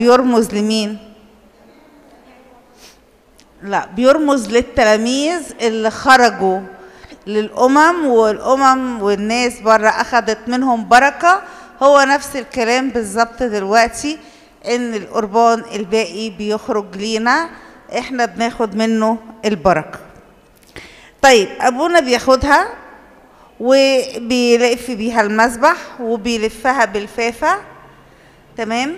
بيرمز لمين لا بيرمز للتلاميذ اللي خرجوا للأمم والأمم والناس بره أخذت منهم بركة هو نفس الكلام بالظبط دلوقتي إن القربان الباقي بيخرج لينا إحنا بناخد منه البركة طيب أبونا بياخدها وبيلف بيها المسبح وبيلفها بالفافة تمام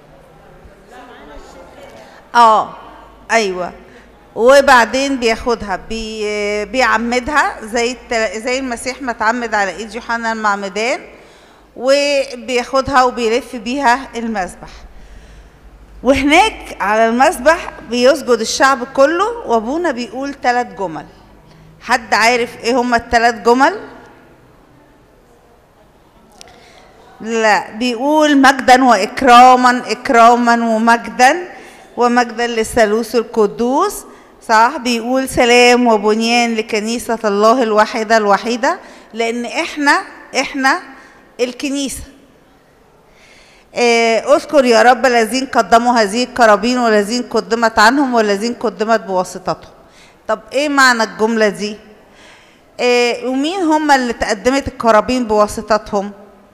اه ايوه وبعدين بياخدها بي بيعمدها زي التل... زي المسيح ما اتعمد على ايد يوحنا المعمدان وبياخدها وبيلف بيها المسبح وهناك على المسبح بيسجد الشعب كله وابونا بيقول ثلاث جمل حد عارف ايه هما الثلاث جمل لا بيقول مجدا واكراما اكراما ومجدا ومجدا للثالوث القدوس صح بيقول سلام وبنيان لكنيسة الله الواحدة الوحيدة لأن إحنا إحنا الكنيسة آه، اذكر يا رب الذين قدموا هذه الكرابين والذين قدمت عنهم والذين قدمت بواسطتهم طب ايه معنى الجملة دي آه، ومين هم اللي تقدمت الكرابين بواسطتهم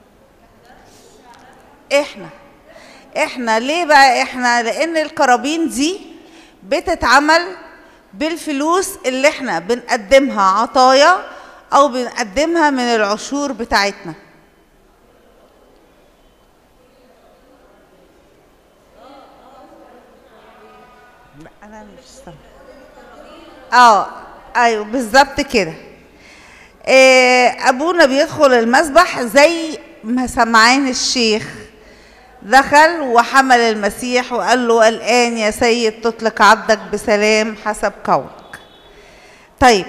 احنا احنا ليه بقى احنا لان الكرابين دي بتتعمل بالفلوس اللي احنا بنقدمها عطايا او بنقدمها من العشور بتاعتنا لا انا مش سامعه اه ايوه بالظبط كده آه، ابونا بيدخل المسبح زي ما سمعان الشيخ دخل وحمل المسيح وقال له الآن يا سيد تطلق عبدك بسلام حسب قولك طيب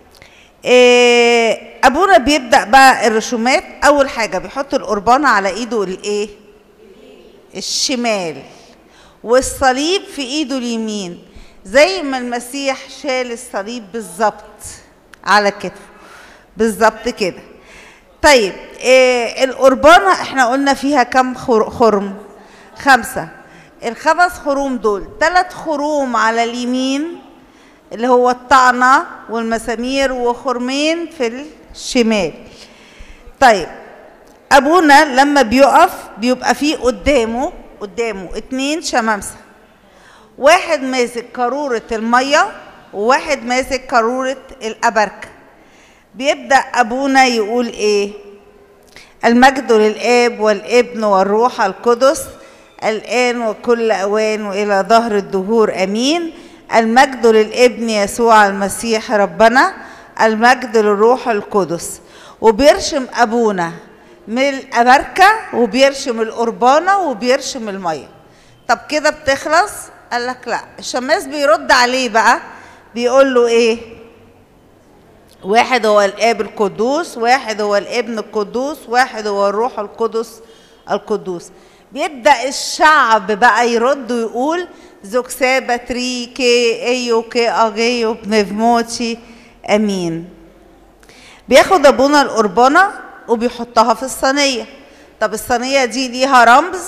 إيه أبونا بيبدأ بقى الرسومات أول حاجة بيحط القربانة على إيده الإيه الشمال والصليب في إيده اليمين زي ما المسيح شال الصليب بالظبط على كتفه بالظبط كده طيب إيه القربانة احنا قلنا فيها كم خر- خرم خمسة الخمس خروم دول ثلاث خروم على اليمين اللي هو الطعنة والمسامير وخرمين في الشمال طيب أبونا لما بيقف بيبقى فيه قدامه قدامه اتنين شمامسة واحد ماسك قارورة المية وواحد ماسك قارورة الأبركة بيبدأ أبونا يقول إيه المجد للآب والابن والروح القدس الآن وكل أوان وإلى ظهر الدهور أمين المجد للابن يسوع المسيح ربنا المجد للروح القدس وبيرشم أبونا من الأبركة وبيرشم القربانة وبيرشم المية طب كده بتخلص قال لك لا الشماس بيرد عليه بقى بيقول له ايه واحد هو الاب القدوس واحد هو الابن القدوس واحد هو الروح القدس القدوس بيبدا الشعب بقى يرد ويقول زوكسابا تري كي ايو كي اجيو بنفموتشي امين بياخد ابونا القربانه وبيحطها في الصينيه طب الصينيه دي ليها رمز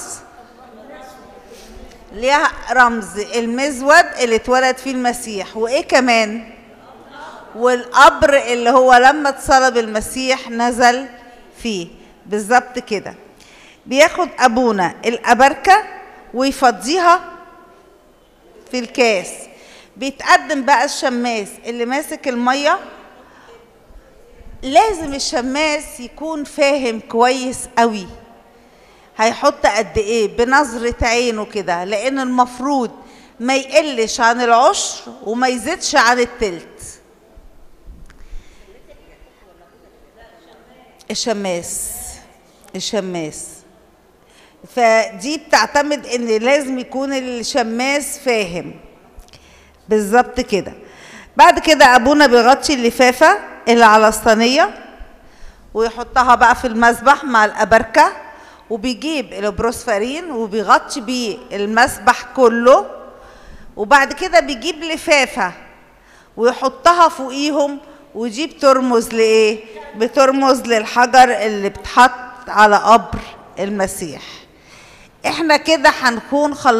ليها رمز المزود اللي اتولد فيه المسيح وايه كمان والقبر اللي هو لما اتصلب المسيح نزل فيه بالظبط كده بياخد ابونا الابركه ويفضيها في الكاس بيتقدم بقى الشماس اللي ماسك الميه لازم الشماس يكون فاهم كويس قوي هيحط قد ايه بنظرة عينه كده لان المفروض ما يقلش عن العشر وما يزيدش عن التلت الشماس الشماس فدي بتعتمد ان لازم يكون الشماس فاهم بالظبط كده بعد كده ابونا بيغطي اللفافه اللي على الصينيه ويحطها بقى في المسبح مع الابركه وبيجيب البروسفرين وبيغطي بيه المسبح كله وبعد كده بيجيب لفافه ويحطها فوقيهم ودي بترمز لايه بترمز للحجر اللي بتحط على قبر المسيح احنا كده هنكون خلصنا